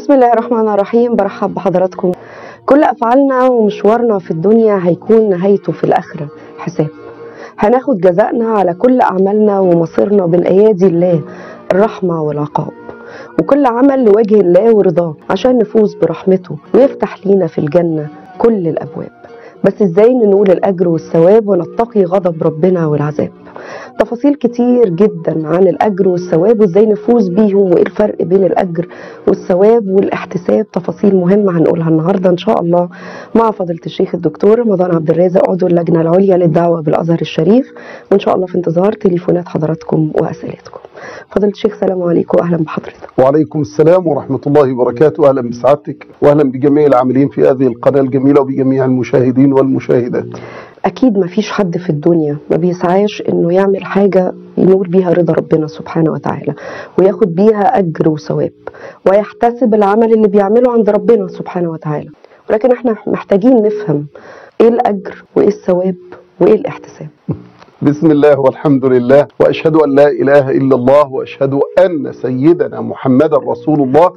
بسم الله الرحمن الرحيم برحب بحضراتكم كل أفعالنا ومشوارنا في الدنيا هيكون نهايته في الآخرة حساب هناخد جزائنا على كل أعمالنا ومصيرنا بين أيادي الله الرحمة والعقاب وكل عمل لوجه الله ورضاه عشان نفوز برحمته ويفتح لينا في الجنة كل الأبواب بس ازاي ننول الأجر والثواب ونتقي غضب ربنا والعذاب تفاصيل كتير جدا عن الأجر والثواب وازاي نفوز بيهم وايه الفرق بين الأجر والثواب والاحتساب تفاصيل مهمة هنقولها النهاردة إن شاء الله مع فضيلة الشيخ الدكتور رمضان عبد الرازق عضو اللجنة العليا للدعوة بالأزهر الشريف وإن شاء الله في انتظار تليفونات حضراتكم وأسئلتكم فضيلة الشيخ سلام عليكم وأهلا بحضرتك وعليكم السلام ورحمة الله وبركاته أهلا بسعادتك وأهلا بجميع العاملين في هذه القناة الجميلة وبجميع المشاهدين والمشاهدات أكيد ما فيش حد في الدنيا ما بيسعاش إنه يعمل حاجة ينول بيها رضا ربنا سبحانه وتعالى وياخد بيها أجر وثواب ويحتسب العمل اللي بيعمله عند ربنا سبحانه وتعالى ولكن احنا محتاجين نفهم ايه الأجر وايه الثواب وايه الاحتساب بسم الله والحمد لله وأشهد أن لا إله إلا الله وأشهد أن سيدنا محمدا رسول الله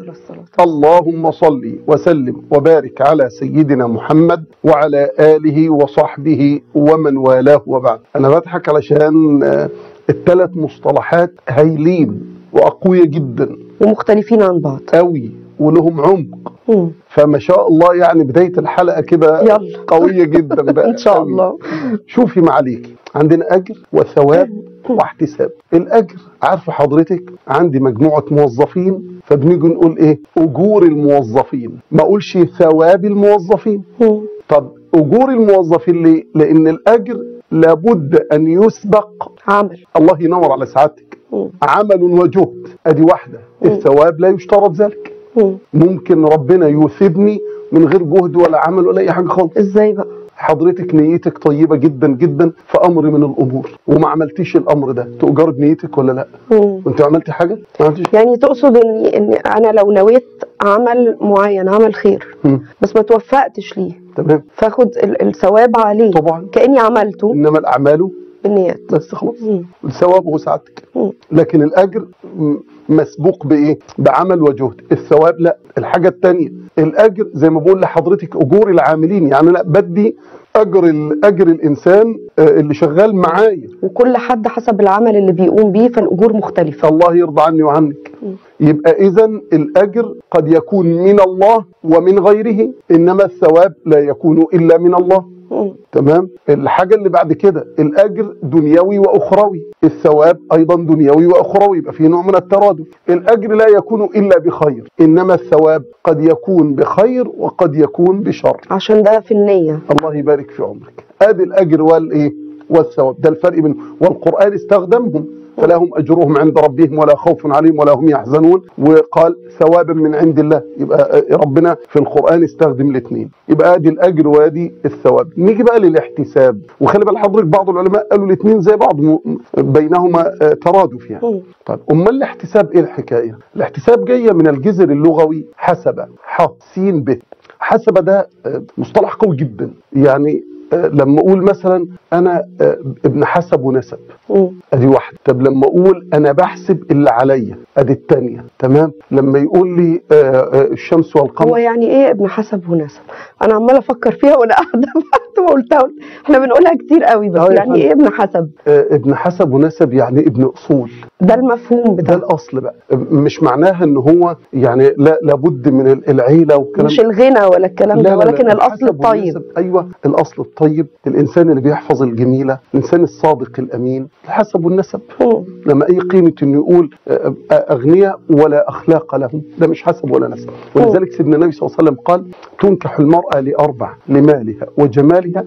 اللهم صل وسلم وبارك على سيدنا محمد وعلى آله وصحبه ومن والاه وبعد أنا بضحك علشان آه، الثلاث مصطلحات هايلين وأقوياء جدا ومختلفين عن بعض قوي ولهم عمق مم. فما شاء الله يعني بداية الحلقة كده يلا. قوية جدا بقى إن شاء قوي. الله شوفي معاليكي عندنا أجر وثواب واحتساب الأجر عارفة حضرتك عندي مجموعة موظفين فبنيجي نقول إيه أجور الموظفين ما أقولش ثواب الموظفين مم. طب أجور الموظفين ليه لأن الأجر لابد أن يسبق عمل الله ينور على سعادتك مم. عمل وجهد أدي واحدة الثواب لا يشترط ذلك مم. ممكن ربنا يثيبني من غير جهد ولا عمل ولا اي حاجه خالص ازاي بقى حضرتك نيتك طيبه جدا جدا في امر من الامور وما عملتيش الامر ده تؤجر بنيتك ولا لا مم. وانت عملتي حاجه ما عملتيش يعني تقصد ان ان انا لو نويت عمل معين عمل خير مم. بس ما توفقتش ليه تمام فاخد ال- الثواب عليه طبعا كاني عملته انما الاعمال بالنيات بس خلاص مم. الثواب هو سعادتك مم. لكن الاجر م- مسبوق بايه بعمل وجهد الثواب لا الحاجه الثانيه الاجر زي ما بقول لحضرتك اجور العاملين يعني انا بدي اجر ال- اجر الانسان آه، اللي شغال معايا وكل حد حسب العمل اللي بيقوم بيه فالاجور مختلفه الله يرضى عني وعنك مم. يبقى اذا الاجر قد يكون من الله ومن غيره انما الثواب لا يكون الا من الله مم. تمام الحاجه اللي بعد كده الاجر دنيوي واخروي الثواب ايضا دنيوي واخروي يبقى في نوع من الترادف الاجر لا يكون الا بخير انما الثواب قد يكون بخير وقد يكون بشر عشان ده في النيه الله يبارك في عمرك ادي الاجر والايه والثواب ده الفرق بين والقران استخدمهم فلهم اجرهم عند ربهم ولا خوف عليهم ولا هم يحزنون وقال ثوابا من عند الله يبقى ربنا في القران استخدم الاثنين يبقى ادي الاجر وادي الثواب نيجي بقى للاحتساب وخلي بال حضرتك بعض العلماء قالوا الاثنين زي بعض م- بينهما آه، ترادف يعني مم. طيب امال الاحتساب ايه الحكايه الاحتساب جايه من الجذر اللغوي حسب ح سين ب حسب ده آه، مصطلح قوي جدا يعني آه، لما اقول مثلا انا آه، ابن حسب ونسب مم. ادي واحده طب لما اقول انا بحسب اللي عليا ادي الثانيه تمام لما يقول لي آه، آه، الشمس هو والقمر يعني ايه ابن حسب ونسب انا عماله افكر فيها وانا قاعده بعد ما قلتها قلت- احنا بنقولها كتير قوي بس آه يا يعني فندم. ايه ابن حسب آه، ابن حسب ونسب يعني ابن اصول ده المفهوم ده بتاعه الاصل بقى مش معناها ان هو يعني لا لابد من ال- العيله والكلام مش الغنى ولا الكلام لا ده لا ولكن لا، الاصل الحسب الطيب والنسب. ايوه الاصل الطيب الانسان اللي بيحفظ الجميله الانسان الصادق الامين الحسب والنسب مم. لما اي قيمه انه يقول آه، آه، اغنياء ولا اخلاق لهم ده مش حسب ولا نسب ولذلك سيدنا النبي صلى الله عليه وسلم قال تنكح المراه لاربع لمالها وجمالها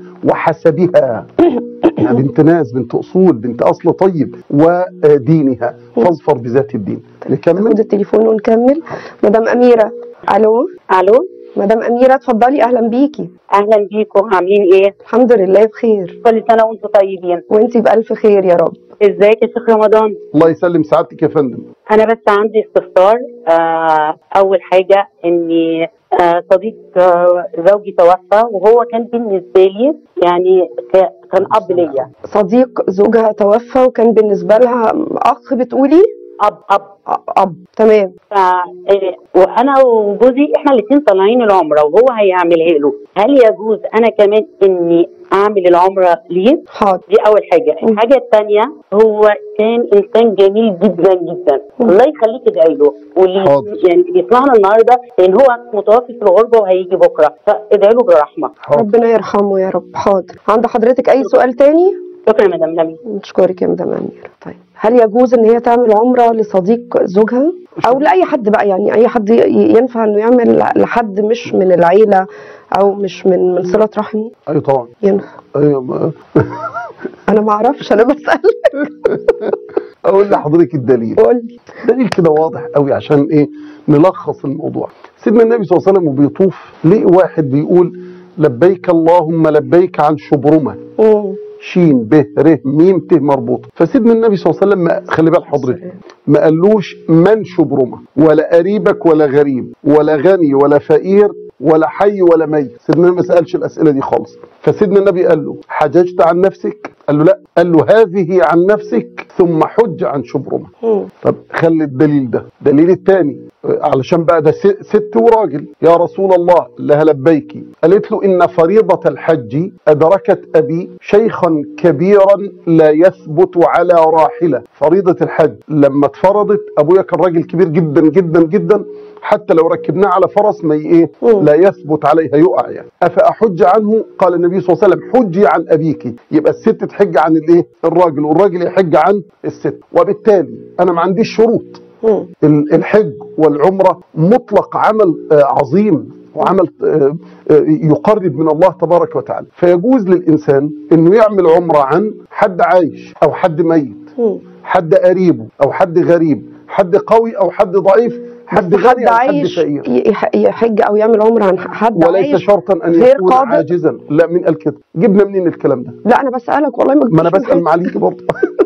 وحسبها يعني بنت ناس بنت اصول بنت اصل طيب ودينها فاظفر بذات الدين ناخد نكمل التليفون ونكمل مدام اميره الو الو مدام اميره اتفضلي اهلا بيكي اهلا بيكم عاملين ايه الحمد لله بخير كل سنه وانتم طيبين وانتي بالف خير يا رب ازيك يا شيخ رمضان الله يسلم سعادتك يا فندم انا بس عندي استفسار آه اول حاجه اني آه صديق آه زوجي توفى وهو كان بالنسبه لي يعني ك- كان اب ليا صديق زوجها توفى وكان بالنسبه لها اخ بتقولي اب اب اب تمام ف إيه، وانا وجوزي احنا الاثنين طالعين العمره وهو هيعملها له هل يجوز انا كمان اني اعمل العمره ليه؟ حاضر دي اول حاجه مم. الحاجه الثانيه هو كان انسان جميل جدا جدا مم. الله يخليك ادعي له واللي حاضر. يعني بيسمعنا النهارده لان هو متوفي في الغربه وهيجي بكره فادعي له بالرحمه حاضر ربنا يرحمه يا رب حاضر عند حضرتك اي سؤال تاني شكرا يا مدام لمي نشكرك يا مدام أميرة طيب هل يجوز ان هي تعمل عمرة لصديق زوجها او لاي حد بقى يعني اي حد ي- ينفع انه يعمل لحد مش من العيلة او مش من من صلة رحم ايوه طبعا ينفع ايوه ما- انا ما اعرفش انا بسأل اقول لحضرتك الدليل قول لي دليل كده واضح قوي عشان ايه نلخص الموضوع سيدنا النبي صلى الله عليه وسلم وبيطوف ليه واحد بيقول لبيك اللهم لبيك عن شبرمه مم. شين ب ر ميم ت مربوطه فسيدنا النبي صلى الله عليه وسلم ما- خلي بال حضرتك ما قالوش من شبرمه ولا قريبك ولا غريب ولا غني ولا فقير ولا حي ولا ميت سيدنا النبي ما سالش الاسئله دي خالص فسيدنا النبي قال له حججت عن نفسك قال له لا قال له هذه عن نفسك ثم حج عن شبرمه مم. طب خلي الدليل ده الدليل الثاني علشان بقى ده س- ست وراجل يا رسول الله لها لبيك قالت له إن فريضة الحج أدركت أبي شيخا كبيرا لا يثبت على راحلة فريضة الحج لما اتفرضت أبويا كان راجل كبير جدا جدا جدا حتى لو ركبناه على فرس ما ي- ايه مم. لا يثبت عليها يقع يعني افاحج عنه قال النبي صلى الله عليه وسلم حجي عن ابيك يبقى الست تحج عن الايه الراجل والراجل يحج عن الست وبالتالي انا ما عنديش شروط مم. ال- الحج والعمرة مطلق عمل آه، عظيم وعمل آه، آه، يقرب من الله تبارك وتعالى فيجوز للإنسان أنه يعمل عمرة عن حد عايش أو حد ميت مم. حد قريبه أو حد غريب حد قوي أو حد ضعيف حد بس غني حد أو حد عايش فقير ي- يح- يحج او يعمل عمرة عن حد وليس عايش شرطا أن غير يكون قادر. عاجزا لا من قال كده جبنا منين الكلام ده لا انا بسألك والله ما ما أنا جبتش من بسأل معاليك برضه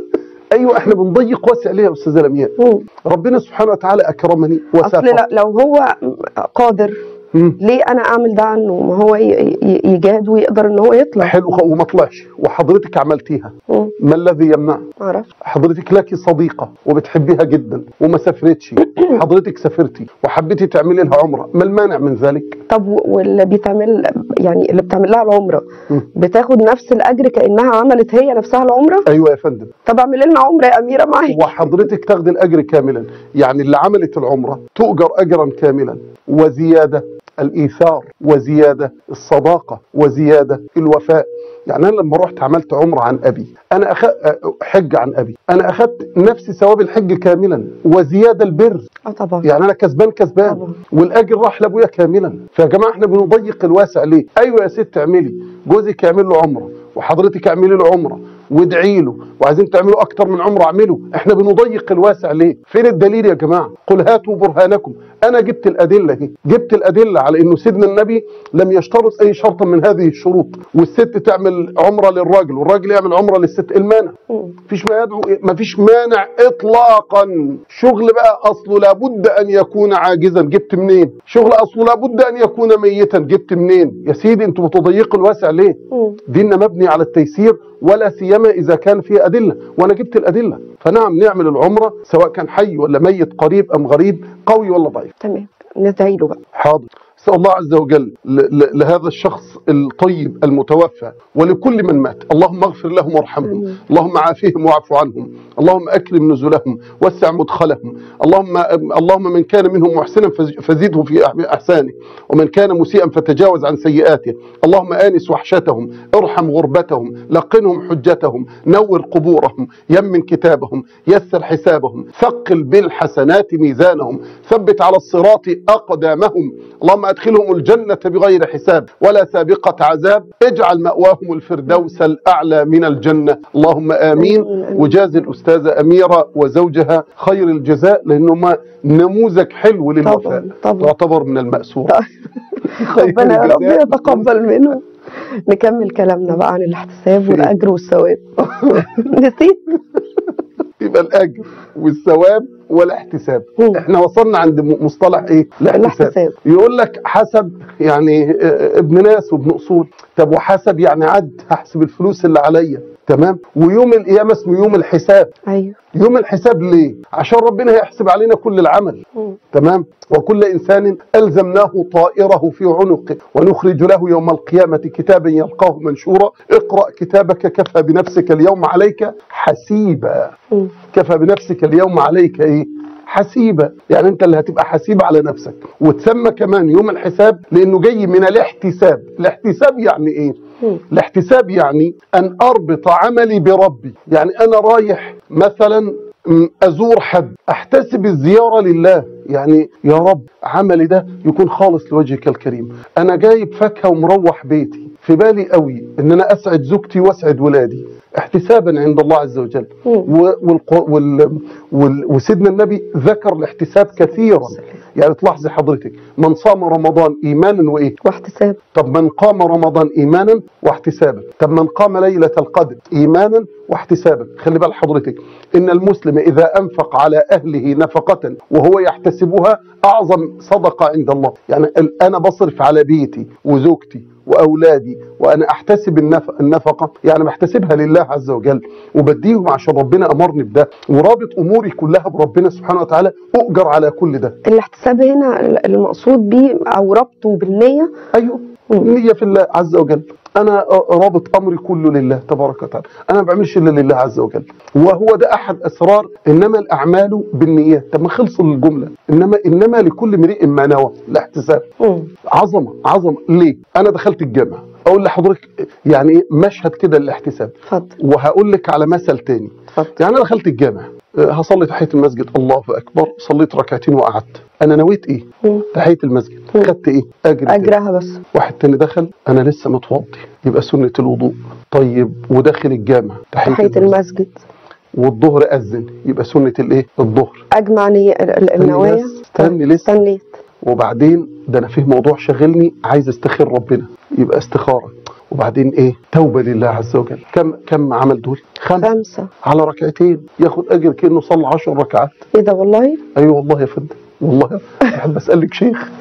أيوة احنا بنضيق واسع ليه يا أستاذة لمياء مم. ربنا سبحانه وتعالى أكرمني اصل وسافر لا- لو هو قادر مم. ليه انا اعمل ده عنه ما هو ي- ي- يجاهد ويقدر ان هو يطلع حلو خ- وما طلعش وحضرتك عملتيها مم. ما الذي يمنع ما اعرفش حضرتك لك صديقة وبتحبيها جدا وما سافرتش حضرتك سافرتي وحبيتي تعملي لها عمرة ما المانع من ذلك طب و- واللي بيتعمل يعني اللي بتعمل لها العمره مم. بتاخد نفس الاجر كانها عملت هي نفسها العمره ايوه يا فندم طب اعملي لنا عمره يا اميره معاكي وحضرتك تاخدي الاجر كاملا يعني اللي عملت العمرة تؤجر اجرا كاملا وزيادة الايثار وزيادة الصداقة وزيادة الوفاء يعني انا لما رحت عملت عمرة عن ابي انا أخ... حج عن ابي انا اخذت نفس ثواب الحج كاملا وزيادة البر اه طبعا يعني انا كسبان كسبان طبعا. والاجر راح لابويا كاملا فيا جماعه احنا بنضيق الواسع ليه ايوه يا ست اعملي جوزك يعمل له عمره وحضرتك اعملي له عمره وادعي له وعايزين تعملوا اكتر من عمره اعملوا احنا بنضيق الواسع ليه فين الدليل يا جماعه قل هاتوا برهانكم انا جبت الادله اهي جبت الادله على انه سيدنا النبي لم يشترط اي شرط من هذه الشروط والست تعمل عمره للراجل والراجل يعمل عمره للست المانع مم. مفيش ما يدعو مفيش مانع اطلاقا شغل بقى اصله لابد ان يكون عاجزا جبت منين شغل اصله لابد ان يكون ميتا جبت منين يا سيدي انتوا بتضيقوا الواسع ليه مم. ديننا مبني على التيسير ولا سيما اذا كان فيه ادله وانا جبت الادله فنعم نعمل العمره سواء كان حي ولا ميت قريب ام غريب قوي ولا ضعيف تمام ندعي له بقى حاضر اسال الله عز وجل ل- ل- لهذا الشخص الطيب المتوفى ولكل من مات اللهم اغفر لهم وارحمهم آمين. اللهم عافهم واعف عنهم اللهم اكرم نزلهم وسع مدخلهم اللهم اللهم من كان منهم محسنا فز- فزده في أح- احسانه ومن كان مسيئا فتجاوز عن سيئاته اللهم انس وحشتهم ارحم غربتهم لقنهم حجتهم نور قبورهم يمن كتابهم يسر حسابهم ثقل بالحسنات ميزانهم ثبت على الصراط اقدامهم اللهم ادخلهم الجنه بغير حساب ولا سابقه عذاب اجعل ماواهم الفردوس الاعلى من الجنه اللهم امين آمين، آمين. وجازي الاستاذه اميره وزوجها خير الجزاء لانهما نموذج حلو للوفاء طبعا طبعا تعتبر من المأسور خير ربنا يا رب الجزاء. يتقبل منه نكمل كلامنا بقى عن الاحتساب في إيه؟ والاجر والثواب نسيت يبقى الاجر والثواب والاحتساب مم. احنا وصلنا عند م- مصطلح ايه الاحتساب. يقول لك حسب يعني آه، ابن ناس وابن اصول طب وحسب يعني عد هحسب الفلوس اللي عليا تمام ويوم القيامه اسمه يوم الحساب ايوه يوم الحساب ليه عشان ربنا هيحسب علينا كل العمل مم. تمام وكل انسان الزمناه طائره في عنقه ونخرج له يوم القيامه كتابا يلقاه منشورا اقرا كتابك كفى بنفسك اليوم عليك حسيبا مم. كفى بنفسك اليوم عليك ايه حسيبة يعني انت اللي هتبقى حسيب على نفسك وتسمى كمان يوم الحساب لانه جاي من الاحتساب الاحتساب يعني ايه مم. الاحتساب يعني ان اربط عملي بربي يعني انا رايح مثلا م، ازور حد احتسب الزياره لله يعني يا رب عملي ده يكون خالص لوجهك الكريم انا جايب فاكهه ومروح بيتي في بالي قوي ان انا اسعد زوجتي واسعد ولادي احتسابا عند الله عز وجل مم. و- والق- وال وال وسيدنا النبي ذكر الاحتساب كثيرا يعني تلاحظي حضرتك من صام رمضان ايمانا وايه واحتساب طب من قام رمضان ايمانا واحتسابا طب من قام ليله القدر ايمانا واحتسابا خلي بال حضرتك ان المسلم اذا انفق على اهله نفقه وهو يحتسبها اعظم صدقه عند الله يعني ال- انا بصرف على بيتي وزوجتي واولادي وانا احتسب النف- النفقه يعني بحتسبها لله عز وجل وبديهم عشان ربنا امرني بده ورابط اموري كلها بربنا سبحانه وتعالى اؤجر على كل ده الاحتساب هنا المقصود بيه او ربطه بالنيه ايوه نية في الله عز وجل انا رابط امري كله لله تبارك وتعالى انا ما بعملش الا لله عز وجل وهو ده احد اسرار انما الاعمال بالنيات طب ما خلص الجمله انما انما لكل امرئ ما نوى الاحتساب مم. عظمه عظمه ليه انا دخلت الجامعه اقول لحضرتك يعني ايه مشهد كده للاحتساب اتفضل وهقول لك على مثل تاني اتفضل يعني انا دخلت الجامع أه، هصلي تحيه المسجد الله اكبر صليت ركعتين وقعدت انا نويت ايه مم. تحيه المسجد مم. خدت ايه اجر كده. اجرها بس واحد تاني دخل انا لسه متوضي يبقى سنه الوضوء طيب وداخل الجامع تحيه المسجد والظهر اذن يبقى سنه الايه الظهر اجمع نية ال- ال- استني النوايا بس، استني لسه استنيت وبعدين ده انا فيه موضوع شاغلني عايز استخير ربنا يبقى استخاره وبعدين ايه توبه لله عز وجل كم كم عمل دول خمسه خمسة على ركعتين ياخد اجر كانه صلى 10 ركعات ايه ده والله ايوه والله يا فندم والله بحب اسالك شيخ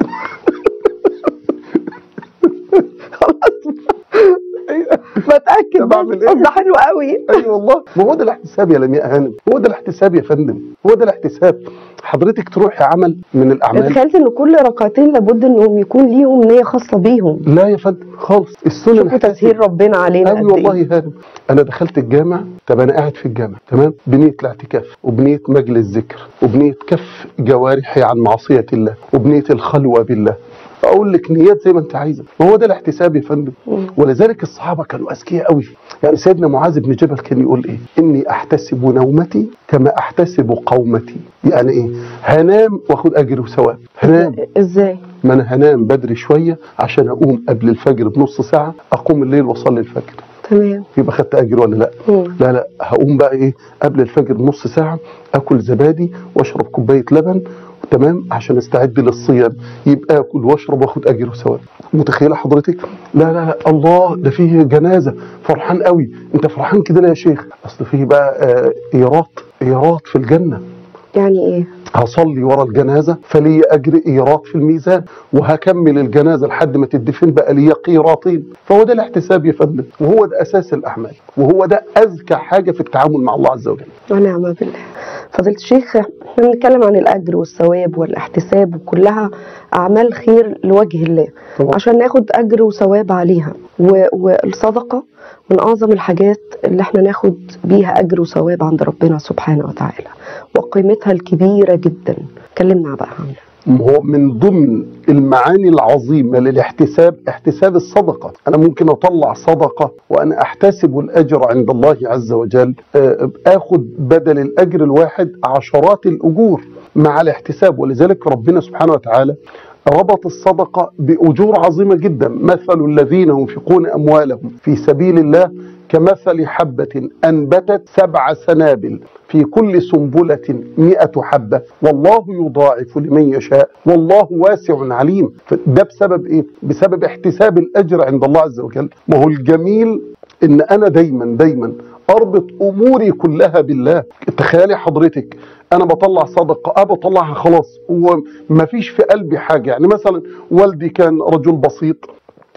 بتاكد طب أعمل إيه؟ بس ده حلو قوي ايوه والله ما هو ده الاحتساب يا لمياء هانم هو ده الاحتساب يا فندم هو ده الاحتساب حضرتك تروحي عمل من الاعمال تخيلت ان كل ركعتين لابد انهم يكون ليهم نيه خاصه بيهم لا يا فندم خالص السنن شوفوا تسهيل ربنا علينا أوي قد والله ايه يا هانم انا دخلت الجامع طب انا قاعد في الجامع تمام بنيه الاعتكاف وبنيه مجلس ذكر وبنيه كف جوارحي عن معصيه الله وبنيه الخلوه بالله اقول لك نيات زي ما انت عايزه وهو ده الاحتساب يا فندم مم. ولذلك الصحابه كانوا اذكياء قوي يعني سيدنا معاذ بن جبل كان يقول ايه اني احتسب نومتي كما احتسب قومتي يعني ايه هنام واخد اجر وثواب هنام ازاي ما انا هنام بدري شويه عشان اقوم قبل الفجر بنص ساعه اقوم الليل واصلي الفجر تمام يبقى خدت اجر ولا لا مم. لا لا هقوم بقى ايه قبل الفجر بنص ساعه اكل زبادي واشرب كوبايه لبن تمام عشان استعد للصيام يبقى اكل واشرب واخد اجر وثواب متخيله حضرتك لا لا لا الله ده فيه جنازه فرحان قوي انت فرحان كده ليه يا شيخ اصل فيه بقى آه، ايرات ايرات في الجنه يعني ايه هصلي ورا الجنازه فلي اجر ايرات في الميزان وهكمل الجنازه لحد ما تدفن بقى لي قيراطين فهو ده الاحتساب يا فندم وهو ده اساس الاعمال وهو ده اذكى حاجه في التعامل مع الله عز وجل ونعم بالله فضيلة الشيخ احنا بنتكلم عن الأجر والثواب والاحتساب وكلها أعمال خير لوجه الله طبعا. عشان ناخد أجر وثواب عليها و- والصدقة من أعظم الحاجات اللي احنا ناخد بيها أجر وثواب عند ربنا سبحانه وتعالى وقيمتها الكبيرة جدا كلمنا بقى عنها هو من ضمن المعاني العظيمة للاحتساب احتساب الصدقة أنا ممكن أطلع صدقة وأنا أحتسب الأجر عند الله عز وجل آه، آخد بدل الأجر الواحد عشرات الأجور مع الاحتساب ولذلك ربنا سبحانه وتعالى ربط الصدقة بأجور عظيمة جدا مثل الذين ينفقون أموالهم في سبيل الله كمثل حبة أنبتت سبع سنابل في كل سنبلة مئة حبة والله يضاعف لمن يشاء والله واسع عليم ده بسبب إيه؟ بسبب احتساب الأجر عند الله عز وجل ما هو الجميل إن أنا دايما دايما أربط أموري كلها بالله تخيلي حضرتك أنا بطلع صدقة أه بطلعها خلاص وما فيش في قلبي حاجة يعني مثلا والدي كان رجل بسيط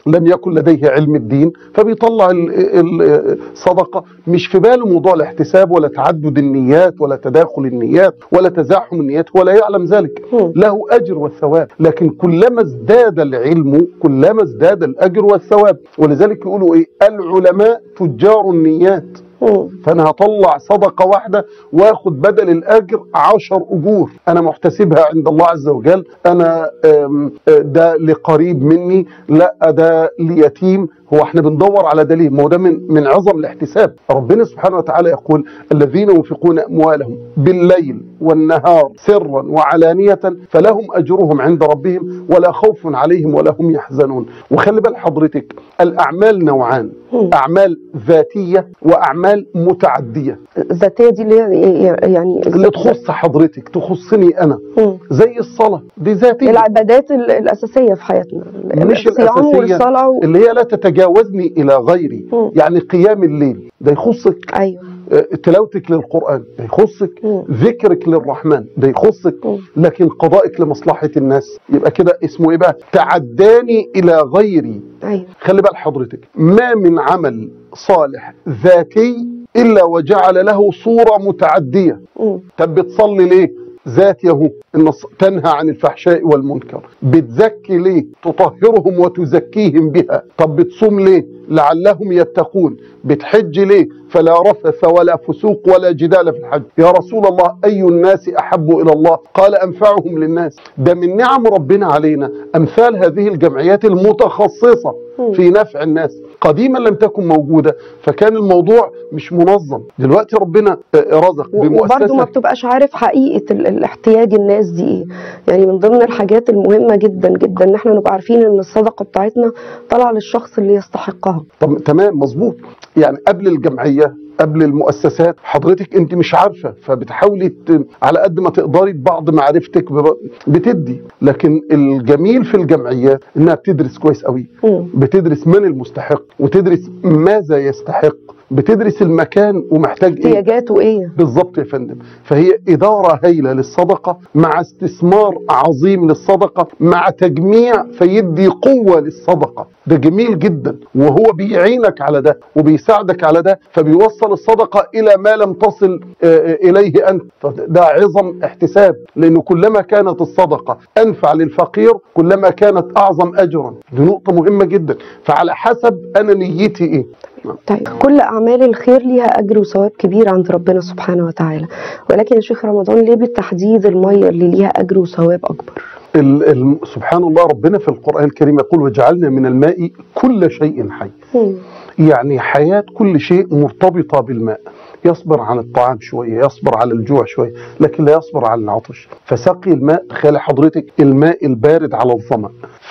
لم يكن لديه علم الدين فبيطلع ال- ال- الصدقه مش في باله موضوع الاحتساب ولا تعدد النيات ولا تداخل النيات ولا تزاحم النيات ولا يعلم ذلك مم. له اجر والثواب لكن كلما ازداد العلم كلما ازداد الاجر والثواب ولذلك يقولوا ايه العلماء تجار النيات مم. فانا هطلع صدقه واحده واخد بدل الاجر عشر اجور انا محتسبها عند الله عز وجل انا آم، آه، ده لقريب مني لا ده ليتيم هو احنا بندور على ده ليه؟ ما هو ده من من عظم الاحتساب، ربنا سبحانه وتعالى يقول الذين ينفقون اموالهم بالليل والنهار سرا وعلانيه فلهم اجرهم عند ربهم ولا خوف عليهم ولا هم يحزنون، وخلي بال حضرتك الاعمال نوعان، مم. اعمال ذاتيه واعمال متعديه الذاتيه دي اللي هي يعني اللي تخص حضرتك تخصني انا مم. زي الصلاه دي ذاتيه العبادات ال- الاساسيه في حياتنا مش الصيام الأساسية. والصلاه و... اللي هي لا تتجاوزني الى غيري مم. يعني قيام الليل ده يخصك ايوه آه، تلاوتك للقران ده يخصك مم. ذكرك للرحمن ده يخصك مم. لكن قضائك لمصلحه الناس يبقى كده اسمه ايه بقى تعداني الى غيري ايوه خلي بال حضرتك ما من عمل صالح ذاتي الا وجعل له صوره متعديه مم. طب بتصلي ليه؟ ذات يهو ان الص- تنهى عن الفحشاء والمنكر بتزكي ليه تطهرهم وتزكيهم بها طب بتصوم ليه لعلهم يتقون بتحج ليه فلا رفث ولا فسوق ولا جدال في الحج يا رسول الله اي الناس احب الى الله قال انفعهم للناس ده من نعم ربنا علينا امثال هذه الجمعيات المتخصصه في نفع الناس قديما لم تكن موجوده فكان الموضوع مش منظم دلوقتي ربنا آه، رزق وبرضه ما بمؤسسه بتبقاش عارف حقيقه ال- الاحتياج الناس دي ايه يعني من ضمن الحاجات المهمه جدا جدا ان احنا نبقى عارفين ان الصدقه بتاعتنا طالعه للشخص اللي يستحقها طب تمام مظبوط يعني قبل الجمعيه قبل المؤسسات حضرتك انت مش عارفه فبتحاولي ت... على قد ما تقدري ببعض معرفتك بب... بتدي لكن الجميل في الجمعيات انها بتدرس كويس قوي مم. بتدرس من المستحق وتدرس ماذا يستحق بتدرس المكان ومحتاج ايه احتياجاته ايه بالظبط يا فندم فهي إدارة هايلة للصدقة مع استثمار عظيم للصدقة مع تجميع فيدي قوة للصدقة ده جميل جدا وهو بيعينك على ده وبيساعدك على ده فبيوصل الصدقة إلى ما لم تصل آه، إليه أنت فده عظم احتساب لأنه كلما كانت الصدقة أنفع للفقير كلما كانت أعظم أجرا دي نقطة مهمة جدا فعلى حسب أنا نيتي إيه طيب كل اعمال الخير ليها اجر وثواب كبير عند ربنا سبحانه وتعالى ولكن يا شيخ رمضان ليه بالتحديد الميه اللي ليها اجر وثواب اكبر ال ال سبحان الله ربنا في القرآن الكريم يقول وجعلنا من الماء كل شيء حي مم. يعني حياة كل شيء مرتبطة بالماء يصبر عن الطعام شوية يصبر على الجوع شوية لكن لا يصبر على العطش فسقي الماء تخيل حضرتك الماء البارد على الظمأ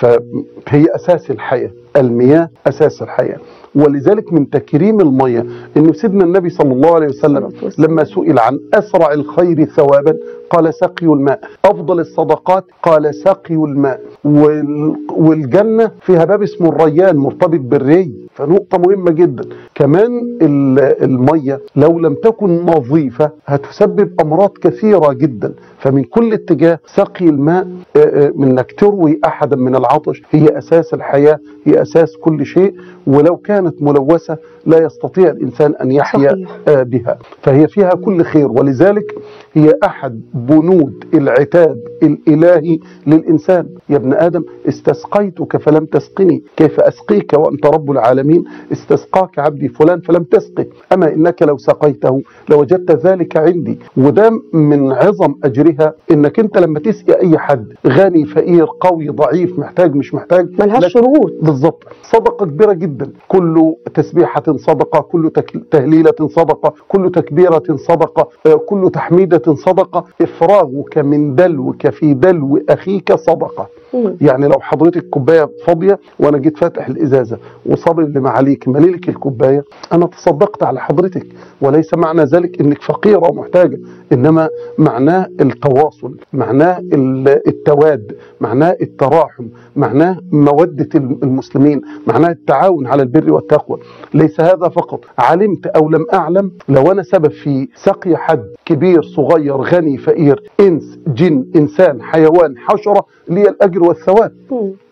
فهي أساس الحياة المياه أساس الحياة ولذلك من تكريم المية انه سيدنا النبي صلى الله عليه وسلم الصلاة والسلام. لما سئل عن اسرع الخير ثوابا قال سقي الماء افضل الصدقات قال سقي الماء وال- والجنه فيها باب اسمه الريان مرتبط بالري فنقطه مهمه جدا كمان ال- الميه لو لم تكن نظيفه هتسبب امراض كثيره جدا فمن كل اتجاه سقي الماء آه، آه، من انك تروي احدا من العطش هي اساس الحياه هي اساس كل شيء ولو كانت ملوثه لا يستطيع الانسان ان يحيا صحيح. آه، بها فهي فيها كل خير ولذلك هي احد بنود العتاب الالهي للانسان يا ابن ادم استسقيتك فلم تسقني كيف اسقيك وانت رب العالمين استسقاك عبدي فلان فلم تسقه اما انك لو سقيته لوجدت ذلك عندي وده من عظم اجرها انك انت لما تسقي اي حد غني فقير قوي ضعيف محتاج مش محتاج ملهاش لك- شروط بالظبط صدقة كبيرة جدا كل تسبيحة صدقة كل تك- تهليلة صدقة كل تكبيرة صدقة آه، كل تحميدة صدقة إفراغك من دلوك في دلو أخيك صدقة مم. يعني لو حضرتك كوبايه فاضيه وانا جيت فاتح الازازه وصابر اللي معاليك مليلك الكوبايه انا تصدقت على حضرتك وليس معنى ذلك انك فقيره ومحتاجه انما معناه التواصل معناه ال- التواد معناه التراحم معناه موده الم- المسلمين معناه التعاون على البر والتقوى ليس هذا فقط علمت او لم اعلم لو انا سبب في سقي حد كبير صغير غني فقير انس جن انسان حيوان حشره لي الاجر والثواب مم.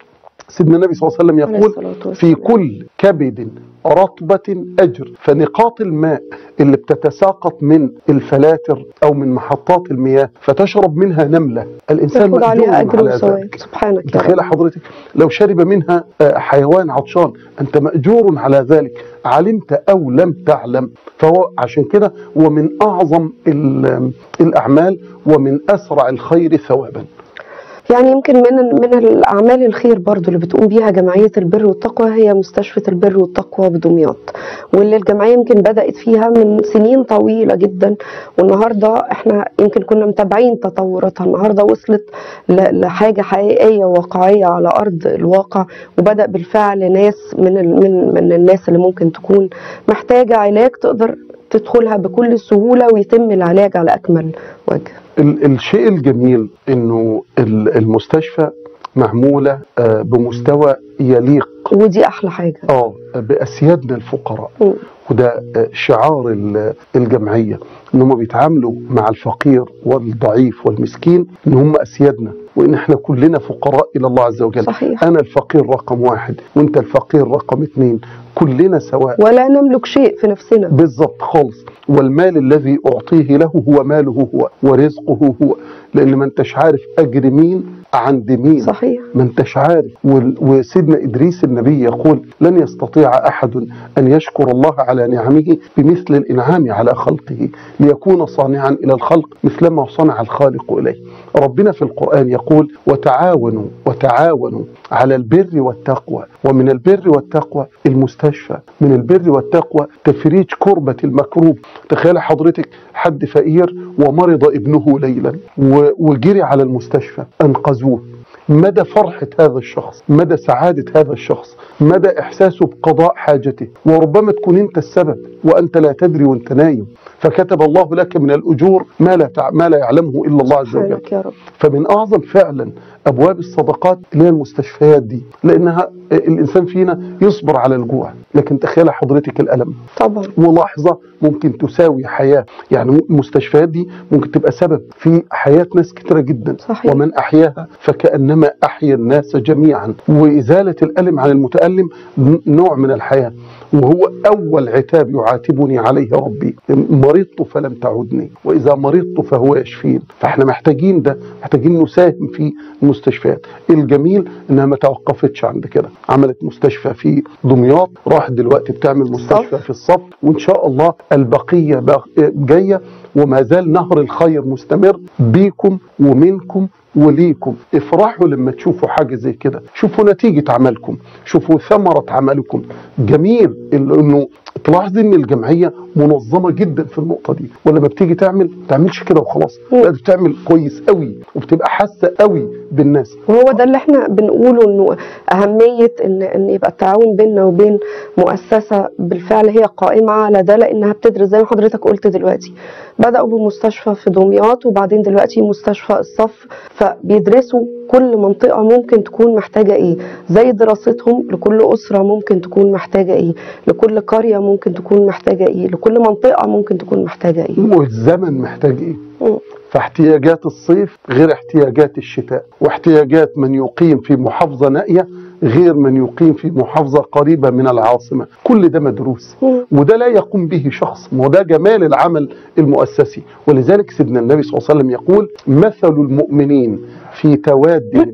سيدنا النبي صلى الله عليه وسلم عليه يقول الصلاة في والسلام. كل كبد رطبة أجر فنقاط الماء اللي بتتساقط من الفلاتر أو من محطات المياه فتشرب منها نملة الإنسان تاخد مأجور عليها أجر على وثواب ذلك سبحانك يا تخيل رب حضرتك لو شرب منها آه، حيوان عطشان أنت مأجور على ذلك علمت أو لم تعلم فهو عشان كده هو من أعظم ال- الأعمال ومن أسرع الخير ثوابا يعني يمكن من من الاعمال الخير برضو اللي بتقوم بيها جمعيه البر والتقوى هي مستشفى البر والتقوى بدمياط واللي الجمعيه يمكن بدات فيها من سنين طويله جدا والنهارده احنا يمكن كنا متابعين تطوراتها النهارده وصلت ل- لحاجه حقيقيه وواقعيه على ارض الواقع وبدا بالفعل ناس من ال- من من الناس اللي ممكن تكون محتاجه علاج تقدر تدخلها بكل سهوله ويتم العلاج على اكمل وجه ال- الشيء الجميل انه ال- المستشفى معموله آه، بمستوى يليق ودي احلى حاجه اه باسيادنا الفقراء مم. وده آه، شعار ال- الجمعيه ان هم بيتعاملوا مع الفقير والضعيف والمسكين ان هم اسيادنا وان احنا كلنا فقراء الى الله عز وجل صحيح انا الفقير رقم واحد وانت الفقير رقم اثنين كلنا سواء ولا نملك شيء في نفسنا بالضبط خالص والمال الذي أعطيه له هو ماله هو ورزقه هو لأن ما انتش عارف أجر مين عند مين صحيح ما انتش عارف وال- وسيدنا إدريس النبي يقول لن يستطيع أحد أن يشكر الله على نعمه بمثل الإنعام على خلقه ليكون صانعا إلى الخلق مثلما صنع الخالق إليه ربنا في القرآن يقول وتعاونوا وتعاونوا على البر والتقوى ومن البر والتقوى المستشفى من البر والتقوى تفريج كربة المكروب تخيل حضرتك حد فقير ومرض ابنه ليلا و- وجري على المستشفى أنقذوه مدى فرحة هذا الشخص مدى سعادة هذا الشخص مدى إحساسه بقضاء حاجته وربما تكون أنت السبب وأنت لا تدري وأنت نايم فكتب الله لك من الأجور ما لا, تع... ما لا يعلمه إلا الله عز وجل سبحانك يا رب فمن اعظم فعلا ابواب الصدقات اللي هي المستشفيات دي لانها الانسان فينا يصبر على الجوع لكن تخيل حضرتك الالم طبعا ولحظه ممكن تساوي حياه يعني المستشفيات دي ممكن تبقى سبب في حياه ناس كتيره جدا صحيح. ومن احياها فكانما احيا الناس جميعا وازاله الالم عن المتالم ن- نوع من الحياه وهو اول عتاب يعاتبني عليه ربي مرضت فلم تعدني واذا مرضت فهو يشفين فاحنا محتاجين ده محتاجين نساهم في المستشفيات الجميل انها ما توقفتش عند كده عملت مستشفى في دمياط راحت دلوقتي بتعمل مستشفى الصف. في الصف وان شاء الله البقيه باق- جايه وما زال نهر الخير مستمر بيكم ومنكم وليكم افرحوا لما تشوفوا حاجه زي كده شوفوا نتيجه عملكم شوفوا ثمره عملكم جميل ال- انه تلاحظ ان الجمعيه منظمه جدا في النقطه دي ولما بتيجي تعمل ما تعملش كده وخلاص لا بتعمل كويس قوي وبتبقى حاسه قوي بالناس وهو ده اللي احنا بنقوله انه اهميه ان ان يبقى التعاون بيننا وبين مؤسسه بالفعل هي قائمه على ده لانها بتدرس زي ما حضرتك قلت دلوقتي بداوا بمستشفى في دمياط وبعدين دلوقتي مستشفى الصف فبيدرسوا كل منطقه ممكن تكون محتاجه ايه زي دراستهم لكل اسره ممكن تكون محتاجه ايه لكل قريه ممكن تكون محتاجه ايه لكل منطقه ممكن تكون محتاجه ايه والزمن محتاج ايه مم. فاحتياجات الصيف غير احتياجات الشتاء واحتياجات من يقيم في محافظة نائية غير من يقيم في محافظة قريبة من العاصمة كل ده مدروس مم. وده لا يقوم به شخص وده جمال العمل المؤسسي ولذلك سيدنا النبي صلى الله عليه وسلم يقول مثل المؤمنين في توادهم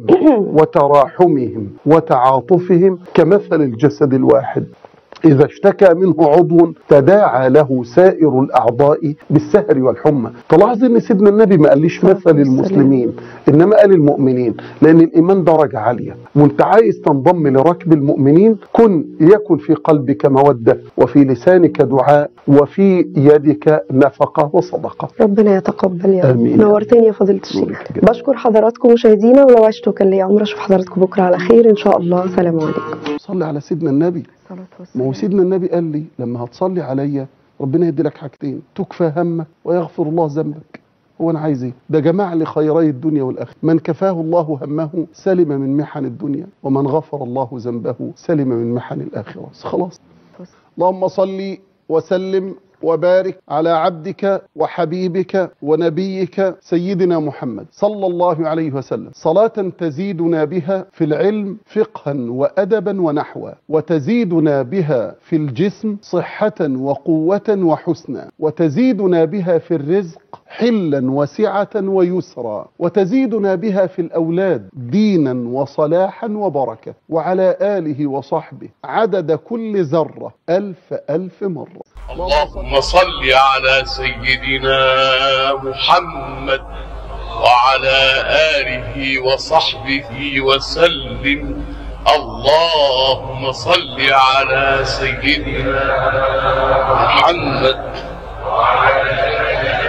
وتراحمهم وتعاطفهم كمثل الجسد الواحد إذا اشتكى منه عضو تداعى له سائر الأعضاء بالسهر والحمى تلاحظ أن سيدنا النبي ما قاليش صلى الله مثل عليه وسلم. المسلمين إنما قال المؤمنين لأن الإيمان درجة عالية وانت عايز تنضم لركب المؤمنين كن يكن في قلبك مودة وفي لسانك دعاء وفي يدك نفقة وصدقة ربنا يتقبل يا رب آمين. نورتني يا فضيلة الشيخ نورك جدا. بشكر حضراتكم مشاهدينا ولو عشتوا كان لي عمر اشوف حضراتكم بكره على خير ان شاء الله سلام عليكم صلي على سيدنا النبي ما هو سيدنا النبي قال لي لما هتصلي عليا ربنا يدي لك حاجتين تكفى همك ويغفر الله ذنبك هو انا عايز ايه ده جمع لي خيري الدنيا والاخره من كفاه الله همه سلم من محن الدنيا ومن غفر الله ذنبه سلم من محن الاخره خلاص اللهم صل وسلم وبارك على عبدك وحبيبك ونبيك سيدنا محمد صلى الله عليه وسلم صلاة تزيدنا بها في العلم فقها وأدبا ونحوا وتزيدنا بها في الجسم صحة وقوة وحسنا وتزيدنا بها في الرزق حلا وسعة ويسرا وتزيدنا بها في الأولاد دينا وصلاحا وبركة وعلى آله وصحبه عدد كل ذرة ألف ألف مرة اللهم صل على سيدنا محمد وعلى آله وصحبه وسلم اللهم صل على سيدنا محمد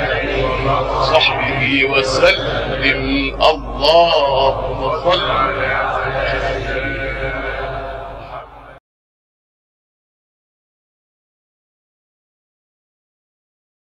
وصحبه وسلم اللهم صل